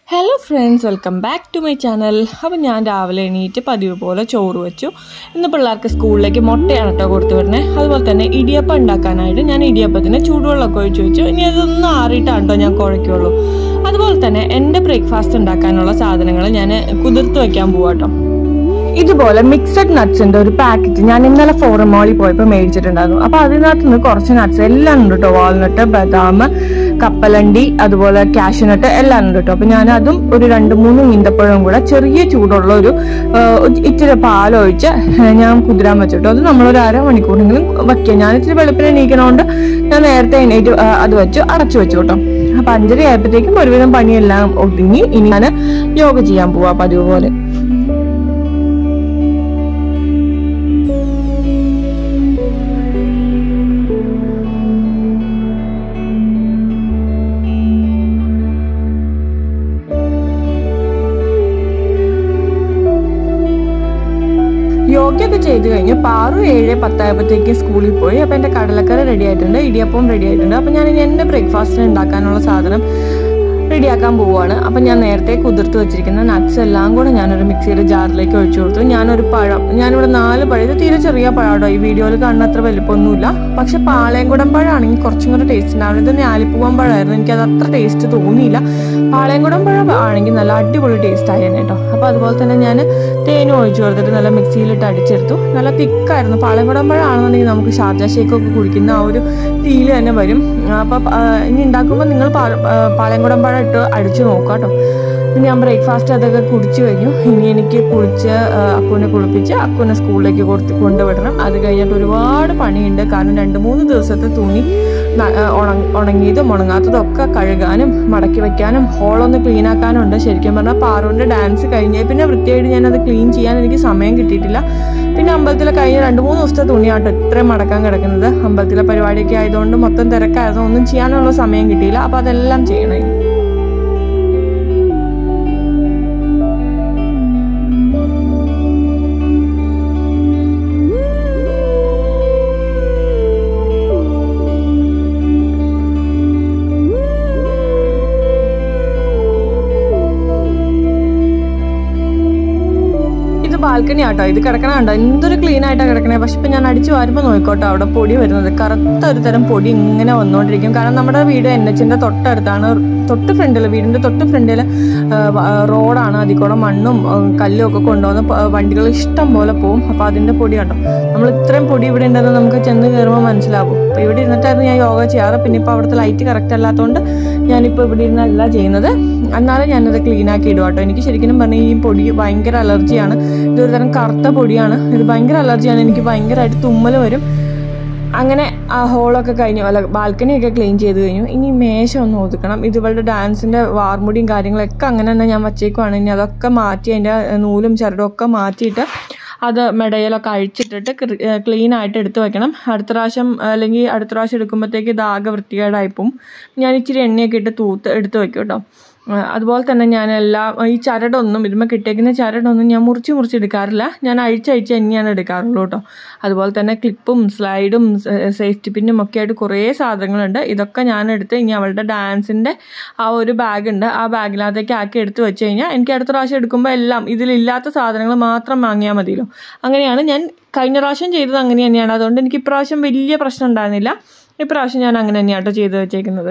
Hello friends welcome back to my channel അപ്പോൾ ഞാൻ രാവിലെ എണീറ്റ് പതിവ് പോലെ ചോറ് വെച്ചു ഇന്ന് പിള്ളേർക്ക് സ്കൂളിലേക്ക് മുട്ടയാണ് കേട്ടോ കൊടുത്തു വിടണേ അതുപോലെ തന്നെ ഇടിയപ്പം ഉണ്ടാക്കാനായിട്ട് ഞാൻ ഇടിയപ്പത്തിന് ചൂടുവെള്ളമൊക്കെ ഒഴിച്ച് വെച്ചു ഇനി അതൊന്ന് ആറിയിട്ടാണ് കേട്ടോ ഞാൻ കുഴയ്ക്കുള്ളൂ അതുപോലെ തന്നെ എൻ്റെ ബ്രേക്ക്ഫാസ്റ്റ് ഉണ്ടാക്കാനുള്ള സാധനങ്ങൾ ഞാൻ കുതിർത്ത് വയ്ക്കാൻ പോവാട്ടോ ഇതുപോലെ മിക്സഡ് നട്ട്സിന്റെ ഒരു പാക്കറ്റ് ഞാൻ ഇന്നലെ ഫോറം മോളിൽ പോയപ്പോൾ മേടിച്ചിട്ടുണ്ടായിരുന്നു അപ്പൊ അതിനകത്ത് നിന്ന് കുറച്ച് നട്ട്സ് എല്ലാം ഉണ്ട് കേട്ടോ വാൾനട്ട് ബദാം കപ്പലണ്ടി അതുപോലെ കാഷ്യൂനട്ട് എല്ലാം ഉണ്ട് കേട്ടോ അപ്പൊ ഞാൻ അതും ഒരു രണ്ട് മൂന്ന് ഈന്തപ്പഴവും കൂടെ ചെറിയ ചൂടുള്ള ഒരു ആ, ഒരു ഇച്ചിരി പാലൊഴിച്ച് ഞാൻ കുതിരാൻ വെച്ചിട്ടോ അത് നമ്മളൊരു അരമണിക്കൂറെങ്കിലും വയ്ക്കുക ഞാൻ ഇച്ചിരി വെളുപ്പിന് എണീക്കണോണ്ട് ഞാൻ നേരത്തെ എണീറ്റ് ആ, അത് വെച്ചു അടച്ചു വെച്ചു കേട്ടോ അപ്പൊ അഞ്ചര ആയപ്പോഴത്തേക്കും ഒരുവിധം പണിയെല്ലാം ഒതുങ്ങി ഇനി ഞാൻ യോഗ ചെയ്യാൻ പോവാ പതിവ് പോലെ യോഗയൊക്കെ ചെയ്ത് കഴിഞ്ഞ് പാറു ഏഴ് പത്തായപ്പോഴത്തേക്ക് സ്കൂളിൽ പോയി അപ്പൊ എന്റെ കടലക്കറി റെഡി ആയിട്ടുണ്ട് ഇടിയപ്പവും റെഡി ആയിട്ടുണ്ട് അപ്പൊ ഞാൻ ഇനി എന്റെ ബ്രേക്ക്ഫാസ്റ്റിന് ഉണ്ടാക്കാനുള്ള സാധനം റെഡിയാക്കാൻ പോവുകയാണ് അപ്പം ഞാൻ നേരത്തെ കുതിർത്ത് വെച്ചിരിക്കുന്ന നട്ട്സ് എല്ലാം കൂടെ ഞാനൊരു മിക്സിയുടെ ജാറിലേക്ക് ഒഴിച്ചു കൊടുത്തു ഞാനൊരു പഴം ഞാനിവിടെ നാല് പഴം ഇത് തീരെ ചെറിയ പഴമാട്ടോ ഈ വീഡിയോയിൽ കാണുന്ന അത്ര വലിപ്പമൊന്നുമില്ല പക്ഷെ പാളയംകുടം പഴമാണെങ്കിൽ കുറച്ചും കൂടെ ടേസ്റ്റ് ഉണ്ടാവും ഇത് ഞാലിപ്പൂവൻ പഴമായിരുന്നു എനിക്കത് അത്ര ടേസ്റ്റ് തോന്നിയില്ല പാളയംകുടം പഴം ആണെങ്കിൽ നല്ല അടിപൊളി ടേസ്റ്റ് ആയിരുന്നു കേട്ടോ അപ്പോൾ അതുപോലെ തന്നെ ഞാൻ തേനും ഒഴിച്ചു കൊടുത്തിട്ട് നല്ല മിക്സിയിലിട്ട് അടിച്ചെടുത്തു നല്ല തിക്കായിരുന്നു പാളയംകുടം പഴം ആണെന്നുണ്ടെങ്കിൽ നമുക്ക് ഷാർജ ഷേക്കൊക്കെ കുടിക്കുന്ന ആ ഒരു ഫീല് തന്നെ വരും അപ്പം ഇനി ഉണ്ടാക്കുമ്പോൾ നിങ്ങൾ പാ- ആ, പാളയംകുടം പഴം ഇട്ട് അടിച്ചു നോക്കാം കേട്ടോ ഇനി ഞാൻ ബ്രേക്ക്ഫാസ്റ്റ് അതൊക്കെ കുടിച്ചു കഴിഞ്ഞു ഇനി എനിക്ക് കുളിച്ച് ആ, അക്കുവിനെ കുളിപ്പിച്ച് അക്കുവിനെ സ്കൂളിലേക്ക് കൊടുത്ത് കൊണ്ടുവിടണം അത് കഴിഞ്ഞിട്ട് ഒരുപാട് പണിയുണ്ട് കാരണം രണ്ട് മൂന്ന് ദിവസത്തെ തുണി ന- ആ, ഉണങ്ങ ഉണങ്ങിയതും ഉണങ്ങാത്തതും ഒക്കെ കഴുകാനും മടക്കി വെക്കാനും ഹോളൊന്ന് ക്ലീൻ ആക്കാനും ഉണ്ട് ശരിക്കും പറഞ്ഞാൽ പാറുവിൻ്റെ ഡാൻസ് കഴിഞ്ഞ് പിന്നെ വൃത്തിയായിട്ട് ഞാനത് ക്ലീൻ ചെയ്യാൻ എനിക്ക് സമയം കിട്ടിയിട്ടില്ല പിന്നെ അമ്പലത്തിലെ കഴിഞ്ഞ രണ്ട് മൂന്ന് ദിവസത്തെ തുണിയാട്ടോ ഇത്രയും മടക്കാൻ കിടക്കുന്നത് അമ്പലത്തിലെ പരിപാടിയൊക്കെ ആയതുകൊണ്ട് മൊത്തം തിരക്കായതുകൊണ്ട് ഒന്നും ചെയ്യാനുള്ള സമയം കിട്ടിയില്ല അപ്പോൾ അതെല്ലാം ചെയ്യണം ഇനി. ഇത് ബാൽക്കണി ആട്ടോ ഇത് കിടക്കണ കണ്ടോ എന്തൊരു ക്ലീൻ ആയിട്ടാ കിടക്കണേ പക്ഷെ ഇപ്പൊ ഞാൻ അടിച്ചു വാരുമ്പോൾ നോക്കോട്ടോ അവിടെ പൊടി വരുന്നത് കറുത്ത ഒരു തരം പൊടി ഇങ്ങനെ വന്നുകൊണ്ടിരിക്കും കാരണം നമ്മുടെ വീട് എൻ എച്ചിന്റെ തൊട്ടടുത്താണ് തൊട്ട് ഫ്രണ്ടിൽ വീടിന്റെ തൊട്ട് ഫ്രണ്ടിൽ റോഡാണ് അതിൽ കൂടെ മണ്ണും ആ, കല്ലും ഒക്കെ കൊണ്ടുവന്ന് വണ്ടികൾ ഇഷ്ടം പോലെ പോകും അപ്പൊ അതിന്റെ പൊടി കണ്ടോ നമ്മൾ ഇത്രയും പൊടി ഇവിടെ ഉണ്ടെന്ന് നമുക്ക് ചെന്ന് കയറുമ്പോൾ മനസ്സിലാവും അപ്പൊ ഇവിടെ ഇരുന്നിട്ടായിരുന്നു ഞാൻ യോഗ ചെയ്യാറ് പിന്നെ ഇപ്പൊ അവിടുത്തെ ലൈറ്റ് കറക്റ്റ് അല്ലാത്തതുകൊണ്ട് ഞാനിപ്പോൾ ഇവിടെ ഇരുന്നല്ല ചെയ്യുന്നത് എന്നാലും ഞാനത് ക്ലീൻ ആക്കി ഇടും കേട്ടോ എനിക്ക് ശരിക്കും പറഞ്ഞാൽ ഈ പൊടി ഭയങ്കര അലർജിയാണ് ഇതൊരു തരം കറുത്ത പൊടിയാണ് ഇത് ഭയങ്കര അലർജിയാണ് എനിക്ക് ഭയങ്കരമായിട്ട് തുമ്മൽ വരും അങ്ങനെ ആ ഹോളൊക്കെ കഴിഞ്ഞു അല്ല ബാൽക്കണിയൊക്കെ ക്ലീൻ ചെയ്ത് കഴിഞ്ഞു ഇനി മേശ ഒന്ന് ഒതുക്കണം ഇതുവളുടെ ഡാൻസിന്റെ വാർമുടിയും കാര്യങ്ങളൊക്കെ അങ്ങനെ തന്നെ ഞാൻ വച്ചേക്കുവാണ് ഇനി അതൊക്കെ മാറ്റി അതിൻ്റെ നൂലും ചരടും ഒക്കെ മാറ്റിയിട്ട് അത് മെടയിലൊക്കെ അഴിച്ചിട്ടിട്ട് ക്ലീൻ ആയിട്ട് എടുത്ത് വെക്കണം അടുത്ത പ്രാവശ്യം അല്ലെങ്കിൽ അടുത്ത പ്രാവശ്യം എടുക്കുമ്പോഴത്തേക്ക് ഇത് ആകെ വൃത്തികേടായി പോവും ഞാൻ ഇച്ചിരി എണ്ണയൊക്കെ ഇട്ട് തൂത്ത് എടുത്ത് വെക്കും കേട്ടോ ആ, അതുപോലെ തന്നെ ഞാൻ എല്ലാം ഈ ചരടൊന്നും ഇതുമ്മ കിട്ടിയേക്കുന്ന ചരടൊന്നും ഞാൻ മുറിച്ച് മുറിച്ചെടുക്കാറില്ല ഞാൻ അഴിച്ചഴിച്ച് തന്നെയാണ് എടുക്കാറുള്ളൂ കേട്ടോ അതുപോലെ തന്നെ ക്ലിപ്പും സ്ലൈഡും സേഫ്റ്റി പിന്നും ഒക്കെ ആയിട്ട് കുറേ സാധനങ്ങളുണ്ട് ഇതൊക്കെ ഞാൻ എടുത്ത് ഇനി അവളുടെ ഡാൻസിൻ്റെ ആ ഒരു ബാഗ് ഉണ്ട് ആ ബാഗിനകത്തേക്ക് ആക്കി എടുത്ത് വെച്ച് കഴിഞ്ഞാൽ എനിക്ക് അടുത്ത പ്രാവശ്യം എടുക്കുമ്പോൾ എല്ലാം ഇതിലില്ലാത്ത സാധനങ്ങൾ മാത്രം വാങ്ങിയാൽ മതിയല്ലോ അങ്ങനെയാണ് ഞാൻ കഴിഞ്ഞ പ്രാവശ്യം ചെയ്തത് അങ്ങനെ തന്നെയാണ് അതുകൊണ്ട് എനിക്ക് ഇപ്രാവശ്യം വലിയ പ്രശ്നം ഉണ്ടായിരുന്നില്ല ഇപ്രാവശ്യം ഞാൻ അങ്ങനെ തന്നെയാട്ടോ ചെയ്ത് വെച്ചേക്കുന്നത്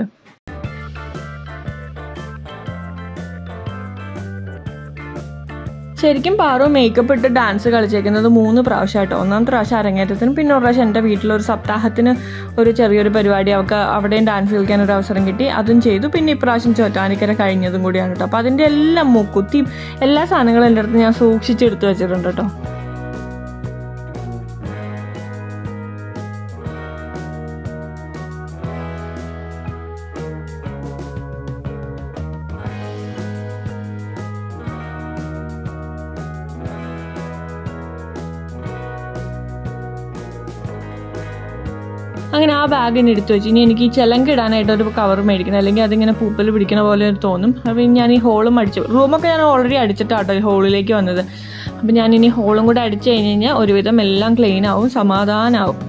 ശരിക്കും പാറു മേക്കപ്പ് ഇട്ട് ഡാൻസ് കളിച്ചേക്കുന്നത് മൂന്ന് പ്രാവശ്യമായിട്ടോ ഒന്നാമത്തെ പ്രാവശ്യം അരങ്ങേറ്റത്തിന് പിന്നെ ഒരു പ്രാവശ്യം എൻ്റെ വീട്ടിലൊരു സപ്താഹത്തിന് ഒരു ചെറിയൊരു പരിപാടി അവൾക്ക് അവിടെയും ഡാൻസ് കളിക്കാൻ ഒരു അവസരം കിട്ടി അതും ചെയ്തു പിന്നെ ഇപ്രാവശ്യം ചോറ്റാനിക്കര കഴിഞ്ഞതും കൂടിയാണ് കേട്ടോ അപ്പോൾ അതിൻ്റെ എല്ലാം മൂക്കുത്തിയും എല്ലാ സാധനങ്ങളും എൻ്റെ അടുത്ത് ഞാൻ സൂക്ഷിച്ചെടുത്ത് വെച്ചിട്ടുണ്ട് കേട്ടോ അങ്ങനെ ആ ബാഗിന് എടുത്തു വെച്ചു ഇനി എനിക്ക് ഈ ചിലങ്ക ഇടാനായിട്ട് ഒരു കവർ മേടിക്കണം അല്ലെങ്കിൽ അതിങ്ങനെ പൂപ്പൽ പിടിക്കണ പോലെ തോന്നും അപ്പം ഞാൻ ഈ ഹോളും അടിച്ചു റൂമൊക്കെ ഞാൻ ഓൾറെഡി അടിച്ചിട്ടാട്ടോ ഈ ഹോളിലേക്ക് വന്നത് അപ്പം ഞാൻ ഇനി ഹോളും കൂടെ അടിച്ചു കഴിഞ്ഞ് കഴിഞ്ഞാൽ ഒരുവിധം എല്ലാം ക്ലീൻ ആവും സമാധാനാവും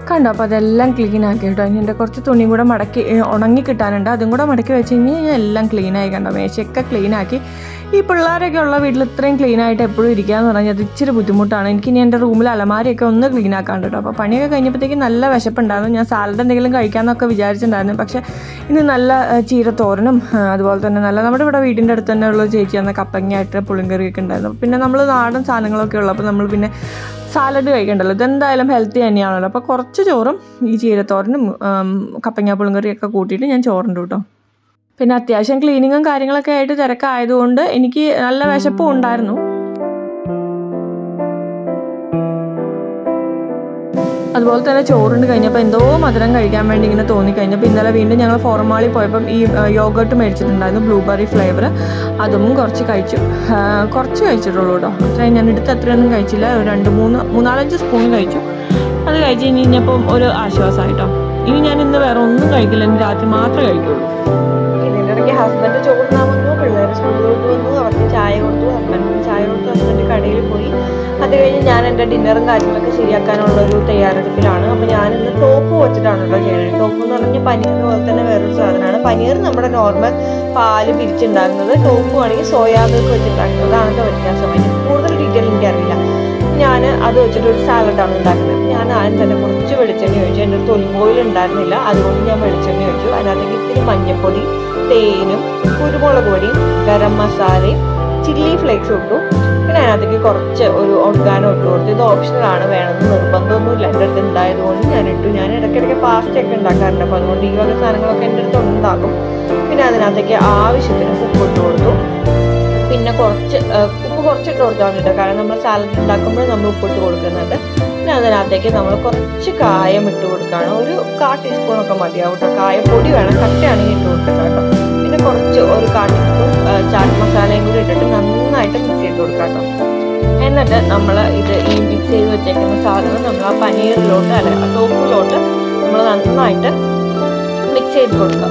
കണ്ടോ അപ്പോൾ അതെല്ലാം ക്ലീൻ ആക്കി കേട്ടോ ഇനി എൻ്റെ കുറച്ച് തുണിയും കൂടെ മടക്കി ഏ, ഉണങ്ങി കിട്ടാനുണ്ട് അതും കൂടെ മടക്കി വെച്ച് കഴിഞ്ഞാൽ ഞാൻ എല്ലാം ക്ലീൻ ആയി കണ്ടോ മേശയൊക്കെ ക്ലീൻ ആക്കി ഈ പിള്ളേരൊക്കെ ഉള്ള വീട്ടിൽ ഇത്രയും ക്ലീൻ ആയിട്ട് എപ്പോഴും ഇരിക്കുക എന്ന് പറഞ്ഞാൽ അത് ഇച്ചിരി ബുദ്ധിമുട്ടാണ് എനിക്ക് ഇനി എൻ്റെ റൂമിൽ അലമാരയൊക്കെ ഒന്ന് ക്ലീൻ ആക്കാണ്ട് കേട്ടോ അപ്പോൾ പണിയൊക്കെ കഴിഞ്ഞപ്പോഴത്തേക്ക് നല്ല വിശപ്പുണ്ടായിരുന്നു ഞാൻ സാലഡ് എന്തെങ്കിലും കഴിക്കാമെന്നൊക്കെ വിചാരിച്ചിട്ടുണ്ടായിരുന്നു പക്ഷേ ഇന്ന് നല്ല ഏ, ചീരത്തോരനും ഏ, അതുപോലെ തന്നെ നല്ല നമ്മുടെ ഇവിടെ വീടിൻ്റെ അടുത്ത് തന്നെ ഉള്ള ചേച്ചി എന്ന കപ്പങ്ങയായിട്ട് പുളിങ്കറിയൊക്കെ ഉണ്ടായിരുന്നു പിന്നെ നമ്മൾ നാടൻ സാധനങ്ങളൊക്കെ ഉള്ളപ്പോൾ നമ്മൾ പിന്നെ സാലഡ് കഴിക്കണ്ടല്ലോ ഇതെന്തായാലും ഹെൽത്തി തന്നെയാണല്ലോ അപ്പോൾ കുറച്ച് ചോറും ഈ ചീരത്തോരനും ഉം, കപ്പങ്ങ പുളിങ്കറിയൊക്കെ കൂട്ടിയിട്ട് ഞാൻ ചോറുണ്ട് കേട്ടോ പിന്നെ അത്യാവശ്യം ക്ലീനിങ്ങും കാര്യങ്ങളൊക്കെ ആയിട്ട് തിരക്കായതുകൊണ്ട് എനിക്ക് നല്ല വിശപ്പും ഉണ്ടായിരുന്നു അതുപോലെ തന്നെ ചോറുണ്ട് കഴിഞ്ഞപ്പോൾ എന്തോ മധുരം കഴിക്കാൻ വേണ്ടി ഇങ്ങനെ തോന്നിക്കഴിഞ്ഞപ്പോൾ ഇന്നലെ വീണ്ടും ഞങ്ങൾ ഫോർമാളിൽ പോയപ്പം ഈ യോഗട്ട് മേടിച്ചിട്ടുണ്ടായിരുന്നു ബ്ലൂബെറി ഫ്ലേവർ അതും കുറച്ച് കഴിച്ചു ആ, കുറച്ച് കഴിച്ചിട്ടുള്ളൂ കേട്ടോ അത്രയും ഞാൻ എടുത്ത് അത്രയൊന്നും കഴിച്ചില്ല ഒരു രണ്ട് മൂന്ന് മൂന്നാലഞ്ച് സ്പൂൺ കഴിച്ചു അത് കഴിച്ച് കഴിഞ്ഞ് കഴിഞ്ഞപ്പം ഒരു ആശ്വാസമായിട്ടോ ഇനി ഞാൻ ഇന്ന് വേറെ ഒന്നും കഴിക്കില്ല ഇനി രാത്രി മാത്രമേ കഴിക്കുള്ളൂ ഇതിൻ്റെ ഇടയ്ക്ക് ഹസ്ബൻഡ് ചോറിനാൻ വന്നു പിള്ളേർ സ്കൂളിലോട്ട് വന്നു അവർക്ക് ചായ കൊടുത്തു ഹസ്ബൻഡിന് ചായ കൊടുത്തു ഹസ്ബൻഡ് കടയിൽ പോയി അത് കഴിഞ്ഞ് ഞാൻ എൻ്റെ ഡിന്നറും കാര്യങ്ങളൊക്കെ ശരിയാക്കാനുള്ള ഒരു തയ്യാറെടുപ്പിലാണ് അപ്പോൾ ഞാൻ ഇന്ന് ടോപ്പ് വെച്ചിട്ടാണ് കേട്ടോ ചെയ്യുന്നത് ടോപ്പ് എന്ന് പറഞ്ഞാൽ പനീർ പോലെ തന്നെ വേറൊരു സാധനമാണ് പനീർ നമ്മുടെ നോർമൽ പാല് പിരിച്ചുണ്ടാക്കുന്നത് ടോപ്പ് ആണെങ്കിൽ സോയാ മിൽക്ക് വെച്ചിട്ടുണ്ടാക്കുന്നത് അതാണ് കേട്ടോ വ്യത്യാസം അതിന് കൂടുതൽ ഡീറ്റെയിൽ എനിക്കറിയില്ല ഞാൻ അത് വെച്ചിട്ട് ഒരു സാലഡാണ് ഉണ്ടാക്കുന്നത് ഞാൻ ആദ്യം തന്നെ കുറച്ച് വെളിച്ചെണ്ണ ഒഴിച്ചു എൻ്റെ അടുത്ത് ഒലിവ് ഓയിൽ ഉണ്ടായിരുന്നില്ല അതുകൊണ്ട് ഞാൻ വെളിച്ചെണ്ണ ഒഴിച്ചു അതിനകത്തേക്ക് ഇത്തിരി മഞ്ഞൾപ്പൊടി തേനും കുരുമുളക് പൊടിയും ഗരം മസാലയും ചില്ലി ഫ്ലേക്സ് ഇട്ടു പിന്നെ അതിനകത്തേക്ക് കുറച്ച് ഒരു ഒർഗാനോ ഇട്ട് കൊടുത്തു ഇത് ഓപ്ഷണലാണ് വേണമെന്ന് നിർബന്ധമൊന്നുമില്ല എൻ്റെ അടുത്ത് ഉണ്ടായതുകൊണ്ട് ഞാൻ ഇട്ടു ഞാൻ ഇടയ്ക്കിടയ്ക്ക് പാസ്റ്റ് ഒക്കെ ഉണ്ടാക്കാറുണ്ട് അപ്പോൾ അതുകൊണ്ട് ഈ വക സാധനങ്ങളൊക്കെ എൻ്റെ അടുത്ത് ഉണ്ടാക്കും പിന്നെ അതിനകത്തേക്ക് ആവശ്യത്തിന് ഉപ്പ് ഇട്ട് കൊടുത്തു പിന്നെ കുറച്ച് ആ, ഉപ്പ് കുറച്ചിട്ട് കൊടുത്താൽ മതി കേട്ടോ കാരണം നമ്മൾ സാലഡ് ഉണ്ടാക്കുമ്പോൾ നമ്മൾ ഉപ്പിട്ട് കൊടുക്കുന്നുണ്ട് പിന്നെ അതിനകത്തേക്ക് നമ്മൾ കുറച്ച് കായം ഇട്ട് കൊടുക്കുകയാണ് ഒരു കാ ടീസ്പൂൺ ഒക്കെ മതിയാവും കേട്ടോ കായപ്പൊടി വേണം കട്ടയാണെങ്കിൽ ഇട്ട് കൊടുക്കണ്ട കേട്ടോ പിന്നെ കുറച്ച് ഒരു കാ ടീസ്പൂൺ ചാറ്റ് മസാലയും കൂടി ഇട്ടിട്ട് നന്നായിട്ട് മിക്സ് ചെയ്ത് കൊടുക്കാം കേട്ടോ എന്നിട്ട് നമ്മൾ ഇത് ഈ മിക്സ് ചെയ്ത് വെച്ചേക്കുന്ന സാധനം നമ്മൾ ആ പനീറിലോട്ട് അല്ല ആ ടോപ്പിലോട്ട് നമ്മൾ നന്നായിട്ട് മിക്സ് ചെയ്ത് കൊടുക്കാം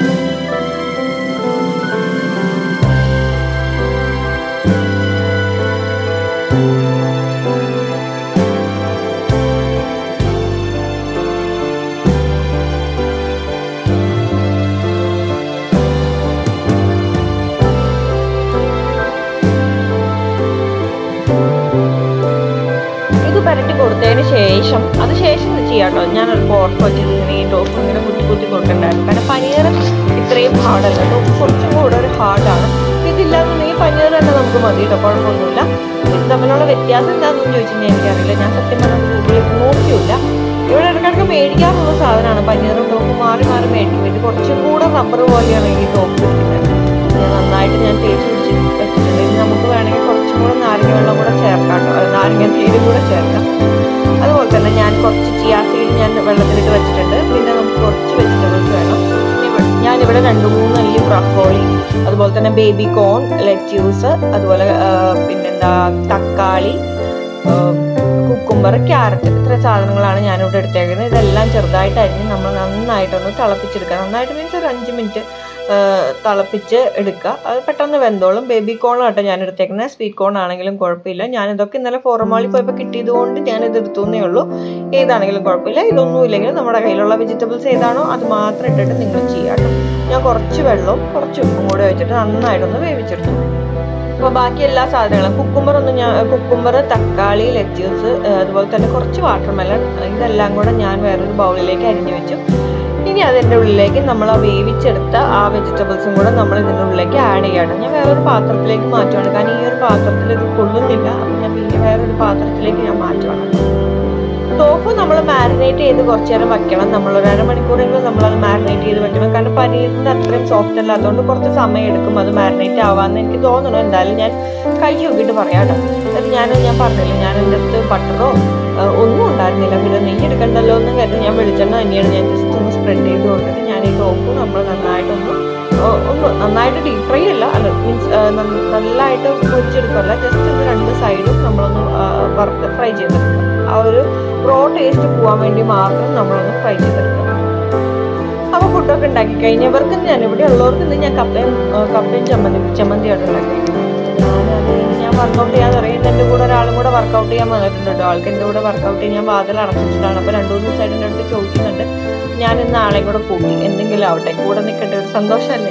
ഇത് പരട്ടി കൊടുത്തതിന് ശേഷം അത് ശേഷം ഇത് ചെയ്യാം കേട്ടോ ഞാൻ ഒരു ഓർത്ത് വെച്ചത് ഇങ്ങനെ ഈ ടോപ്പ് ഇങ്ങനെ കുത്തി കുത്തി കൊടുക്കണ്ടായിരുന്നു കാരണം പനീർ ഇത്രയും ഹാർഡല്ല ടോപ്പ് കുറച്ചും കൂടെ ഒരു ഹാർഡാണ് ഇതില്ലാന്നുണ്ടെങ്കിൽ പനീർ തന്നെ നമുക്ക് മതി കേട്ടോ കുഴപ്പമൊന്നുമില്ല ഇത് തമ്മിലുള്ള വ്യത്യാസം എന്താണെന്ന് ചോദിച്ചു കഴിഞ്ഞാൽ എനിക്കറിയില്ല ഞാൻ സത്യം പറഞ്ഞാൽ ഗൂഗിളിൽ നോക്കിയില്ല ഇവിടെ ഇടയ്ക്കിടയ്ക്ക് മേടിക്കാറുള്ള സാധനമാണ് പനീറും ടോപ്പ് മാറി മാറി മേടിക്കും ഇത് കുറച്ചും കൂടെ റബ്ബർ പോലെയാണ് ഈ ടോപ്പ് ഇരിക്കുന്നത് ഞാൻ നന്നായിട്ട് ഞാൻ തേച്ച് പിടിച്ച് വെച്ചിട്ടുണ്ട് ഇനി നമുക്ക് വേണമെങ്കിൽ കുറച്ചും കൂടെ നാരങ്ങ വെള്ളം കൂടെ ചേർക്കാം കേട്ടോ അത് നാരങ്ങ നീരും കൂടെ ചേർക്കാം അതുപോലെ തന്നെ ഞാൻ കുറച്ച് ചിയാ സീഡ് ഞാൻ വെള്ളത്തിലിട്ട് വെച്ചിട്ടുണ്ട് പിന്നെ നമുക്ക് കുറച്ച് വെജിറ്റബിൾസ് വേണം ഇനി ഞാനിവിടെ രണ്ട് മൂന്ന് അല്ലി ബ്രക്കോളി അതുപോലെ തന്നെ ബേബി കോൺ ലെറ്റ്യൂസ് അതുപോലെ ആ, പിന്നെന്താ തക്കാളി കുക്കുംബർ ക്യാരറ്റ് ഇത്ര സാധനങ്ങളാണ് ഞാനിവിടെ എടുത്തേക്കുന്നത് ഇതെല്ലാം ചെറുതായിട്ട് അരിഞ്ഞ് നമ്മൾ നന്നായിട്ടൊന്ന് തിളപ്പിച്ചെടുക്കുക നന്നായിട്ട് മീൻസ് ഒരു അഞ്ച് മിനിറ്റ് തിളപ്പിച്ച് എടുക്കുക അത് പെട്ടെന്ന് വെന്തോളും ബേബി കോൺ ആട്ടോ ഞാൻ എടുത്തേക്കുന്നത് സ്വീറ്റ് കോൺ ആണെങ്കിലും കുഴപ്പമില്ല ഞാൻ ഇതൊക്കെ ഇന്നലെ ഫോറമാളി പോയപ്പോൾ കിട്ടിയത് കൊണ്ട് ഞാൻ ഇത് എടുത്തുന്നേ ഉള്ളൂ ഏതാണെങ്കിലും കുഴപ്പമില്ല ഇതൊന്നും ഇല്ലെങ്കിൽ നമ്മുടെ കയ്യിലുള്ള വെജിറ്റബിൾസ് ഏതാണോ അത് മാത്രം ഇട്ടിട്ട് നിങ്ങൾ ചെയ്യാം കേട്ടോ ഞാൻ കുറച്ച് വെള്ളവും കുറച്ച് ഉപ്പും കൂടെ വെച്ചിട്ട് നന്നായിട്ടൊന്ന് വേവിച്ചെടുത്തു അപ്പോൾ ബാക്കി എല്ലാ സാധനങ്ങളും കുക്കുംബർ ഒന്ന് ഞാൻ കുക്കുംബർ തക്കാളി ലെറ്റ്യൂസ് അതുപോലെ തന്നെ കുറച്ച് വാട്ടർമെലൺ ഇതെല്ലാം കൂടെ ഞാൻ വേറൊരു ബൗളിലേക്ക് അരിഞ്ഞു വെച്ചു ഇനി അതിൻ്റെ ഉള്ളിലേക്ക് നമ്മൾ ആ വേവിച്ചെടുത്ത ആ വെജിറ്റബിൾസും കൂടെ നമ്മൾ ഇതിൻ്റെ ഉള്ളിലേക്ക് ആഡ് ചെയ്യണം ഞാൻ വേറൊരു പാത്രത്തിലേക്ക് മാറ്റുവാണ് കാരണം ഈ ഒരു പാത്രത്തിൽ ഇത് കൊള്ളുന്നില്ല അപ്പം ഞാൻ പിന്നെ വേറൊരു പാത്രത്തിലേക്ക് ഞാൻ മാറ്റുവാണ് ടോഫ് നമ്മൾ മാരിനേറ്റ് ചെയ്ത് കുറച്ച് നേരം വെക്കണം നമ്മൾ ഒരു അരമണിക്കൂറെങ്കിലും നമ്മളത് മാരിനേറ്റ് ചെയ്ത് വെക്കണം കാരണം പനീറിൻ്റെ അത്രയും സോഫ്റ്റ് അല്ല അതുകൊണ്ട് കുറച്ച് സമയം എടുക്കും അത് മാരിനേറ്റ് ആവാമെന്ന് എനിക്ക് തോന്നുന്നു എന്തായാലും ഞാൻ കഴിച്ച് നോക്കിയിട്ട് പറയാം കേട്ടോ അത് ഞാൻ ഞാൻ പറഞ്ഞില്ല ഞാൻ എൻ്റെ അടുത്ത് ബട്ടറോ ഒന്നും ഉണ്ടായിരുന്നില്ല പിന്നെ നെയ്യ് എടുക്കണ്ടല്ലോ എന്ന് കരുതി ഞാൻ വെളിച്ചെണ്ണ തന്നെയാണ് ഞാൻ ജസ്റ്റ് ഒന്ന് സ്പ്രെഡ് ചെയ്ത് കൊടുത്തിട്ട് ഞാൻ ഈ ടോപ്പ് നമ്മൾ നന്നായിട്ടൊന്ന് ആ, ഒന്ന് നന്നായിട്ട് ഡീപ് ഫ്രൈ അല്ല അല്ല മീൻസ് നല്ലതായിട്ട് പൊരിച്ചെടുക്കല്ല ജസ്റ്റ് ഒന്ന് രണ്ട് സൈഡും നമ്മളൊന്ന് ആ, വറുത്ത് ഫ്രൈ ചെയ്തെടുക്കുക ആ ഒരു റോ ടേസ്റ്റ് പോകാൻ വേണ്ടി മാത്രം നമ്മളൊന്ന് ഫ്രൈ ചെയ്തെടുക്കുക അപ്പോൾ ഫുഡൊക്കെ ഉണ്ടാക്കി കഴിഞ്ഞവർക്ക് ഞാൻ ഇവിടെ ഉള്ളവർക്ക് ഇന്ന് ഞാൻ കപ്പയും ആ, കപ്പയും ചമ്മന്തി ചമ്മന്തിയാണ് ഉണ്ടാക്കി ഞാനത് ഞാൻ വർക്കൗട്ട് ചെയ്യാൻ തുടങ്ങി എൻ്റെ കൂടെ ഒരാളും കൂടെ വർക്കൗട്ട് ചെയ്യാൻ വന്നിട്ടുണ്ട് കേട്ടോ ആൾക്ക് എൻ്റെ കൂടെ വർക്കൗട്ട് ചെയ്യാൻ ഞാൻ വാതിൽ അടച്ചിട്ടുണ്ടാണ് അപ്പോൾ രണ്ടു മൂന്ന് ദിവസമായിട്ട് എൻ്റെ അടുത്ത് ചോദിക്കുന്നുണ്ട് ഞാൻ ഇന്ന് ആളെയും കൂടെ കൂട്ടി എന്തെങ്കിലും ആവട്ടെ കൂടെ നിൽക്കേണ്ട ഒരു സന്തോഷമല്ലേ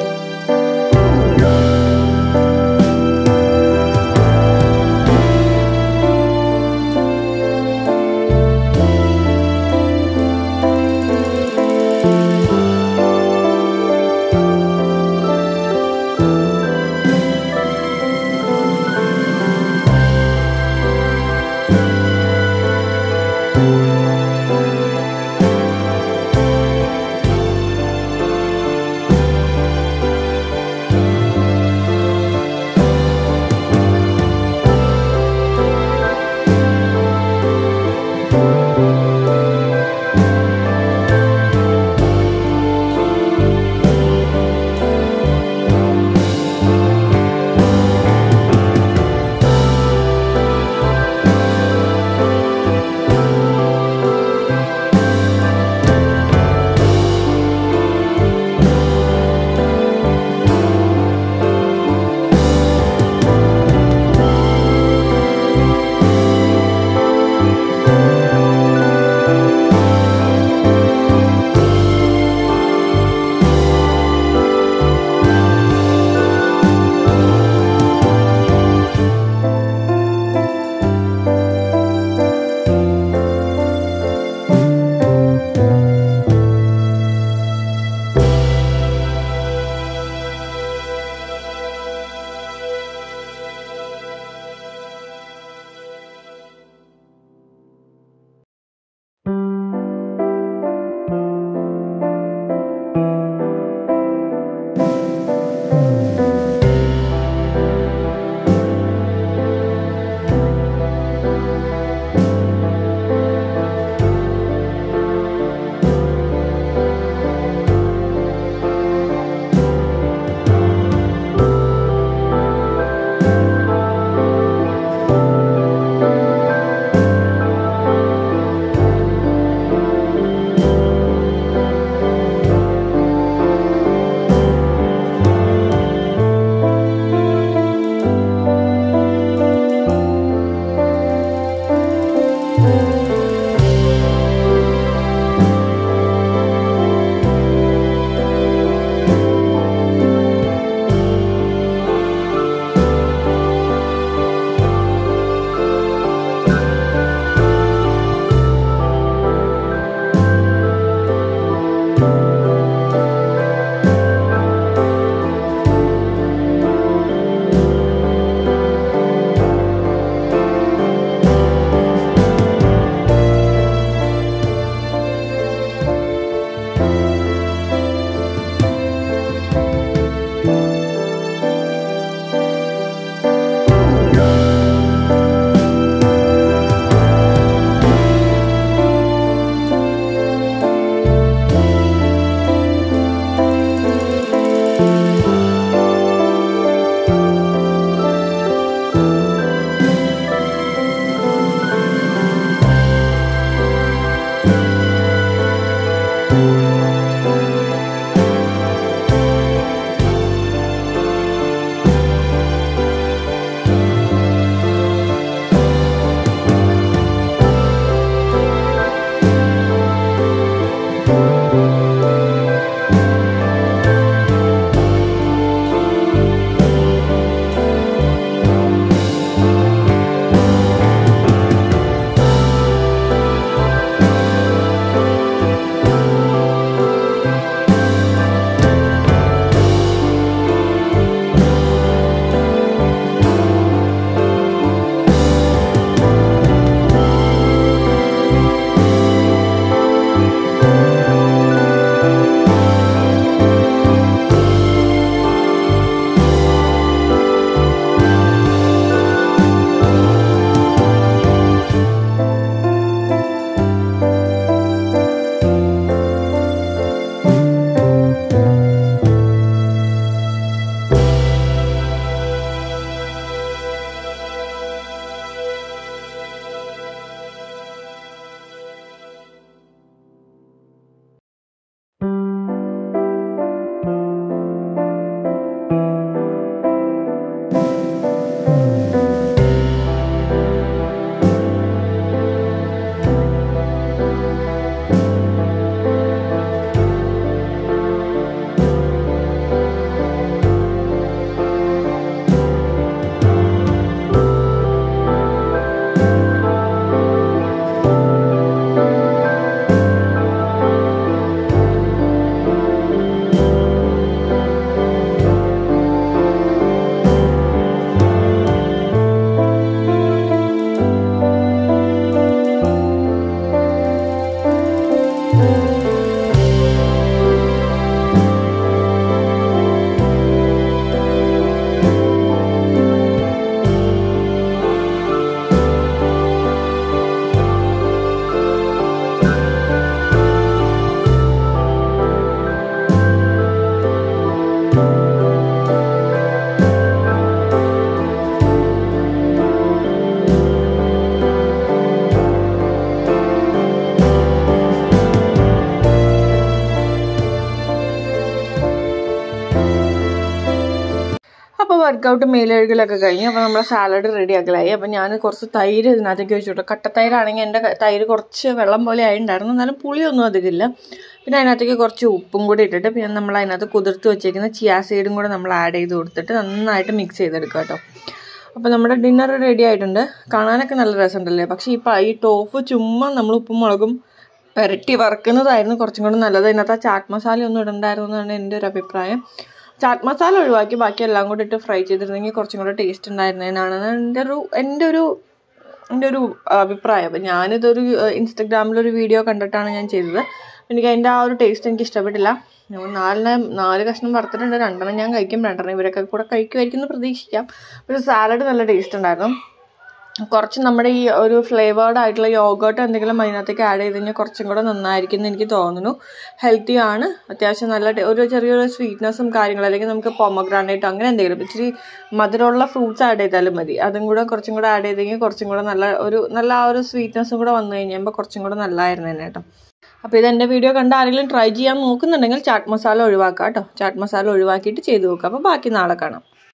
വർക്കൗട്ട് മേലെഴുകലൊക്കെ കഴിഞ്ഞു അപ്പോൾ നമ്മുടെ സാലഡ് റെഡി ആക്കലായി അപ്പോൾ ഞാൻ കുറച്ച് തൈര് ഇതിനകത്തേക്ക് വെച്ചു കേട്ടോ കട്ടത്തൈരാണെങ്കിൽ എൻ്റെ ക- തൈര് കുറച്ച് വെള്ളം പോലെ ആയിട്ടുണ്ടായിരുന്നു എന്നാലും പുളിയൊന്നും അധികമില്ല പിന്നെ അതിനകത്തേക്ക് കുറച്ച് ഉപ്പും കൂടി ഇട്ടിട്ട് പിന്നെ നമ്മൾ അതിനകത്ത് കുതിർത്ത് വെച്ചേക്കുന്ന ചിയാ സീഡും കൂടെ നമ്മൾ ആഡ് ചെയ്ത് കൊടുത്തിട്ട് നന്നായിട്ട് മിക്സ് ചെയ്തെടുക്കുക കേട്ടോ അപ്പോൾ നമ്മുടെ ഡിന്നർ റെഡി ആയിട്ടുണ്ട് കാണാനൊക്കെ നല്ല രസമുണ്ടല്ലേ പക്ഷേ ഇപ്പോൾ ഈ ടോഫ് ചുമ്മാ നമ്മൾ ഉപ്പും മുളകും പുരട്ടി വറുക്കുന്നതായിരുന്നു കുറച്ചും കൂടെ നല്ലത് ഇതിനകത്ത് ആ ചാറ്റ് മസാല ഒന്നും ഇടണ്ടായിരുന്നു എന്നാണ് എൻ്റെ ഒരു അഭിപ്രായം ചാറ്റ് മസാല ഒഴിവാക്കി ബാക്കി എല്ലാം കൂടി ഇട്ട് ഫ്രൈ ചെയ്തിരുന്നെങ്കിൽ കുറച്ചും കൂടെ ടേസ്റ്റ് ഉണ്ടായിരുന്നതിനാണ് എൻ്റെ ഒരു എൻ്റെ ഒരു എൻ്റെ ഒരു അഭിപ്രായം അപ്പം ഞാനിതൊരു ഇൻസ്റ്റഗ്രാമിലൊരു വീഡിയോ കണ്ടിട്ടാണ് ഞാൻ ചെയ്തത് എനിക്ക് അതിൻ്റെ ആ ഒരു ടേസ്റ്റ് എനിക്ക് ഇഷ്ടപ്പെട്ടില്ല ഞാൻ നാലിന് നാല് കഷ്ണം വറുത്തിട്ടുണ്ട് രണ്ടെണ്ണം ഞാൻ കഴിക്കും രണ്ടെണ്ണം ഇവരൊക്കെ കൂടെ കഴിക്കുമായിരിക്കും എന്ന് പ്രതീക്ഷിക്കാം പക്ഷേ സാലഡ് നല്ല ടേസ്റ്റ് ഉണ്ടായിരുന്നു കുറച്ച് നമ്മുടെ ഈ ഒരു ഫ്ലേവേർഡ് ആയിട്ടുള്ള യോഗോട്ട് എന്തെങ്കിലും അതിനകത്തേക്ക് ആഡ് ചെയ്ത് കഴിഞ്ഞാൽ കുറച്ചും കൂടെ നന്നായിരിക്കും എന്ന് എനിക്ക് തോന്നുന്നു ഹെൽത്തി ആണ് അത്യാവശ്യം നല്ല ടേ- ഒരു ചെറിയൊരു സ്വീറ്റ്നെസ്സും കാര്യങ്ങളും അല്ലെങ്കിൽ നമുക്ക് പൊമഗ്രാനൈറ്റ് അങ്ങനെ എന്തെങ്കിലും ഇച്ചിരി മധുരമുള്ള ഫ്രൂട്ട്സ് ആഡ് ചെയ്താലും മതി അതും കൂടെ കുറച്ചും കൂടെ ആഡ് ചെയ്തെങ്കിൽ കുറച്ചും കൂടെ നല്ല ഒരു നല്ല ആ ഒരു സ്വീറ്റ്നെസ്സും കൂടെ വന്നു കഴിഞ്ഞപ്പോൾ കുറച്ചും കൂടെ നല്ലതായിരുന്നു തന്നെ കേട്ടോ അപ്പോൾ ഇത് എൻ്റെ വീഡിയോ കണ്ട് ആരെങ്കിലും ട്രൈ ചെയ്യാൻ നോക്കുന്നുണ്ടെങ്കിൽ ചാറ്റ് മസാല ഒഴിവാക്കാം കേട്ടോ ചാറ്റ് മസാല ഒഴിവാക്കിയിട്ട് ചെയ്ത് നോക്കുക അപ്പോൾ ബാക്കി നാളെ കാണാം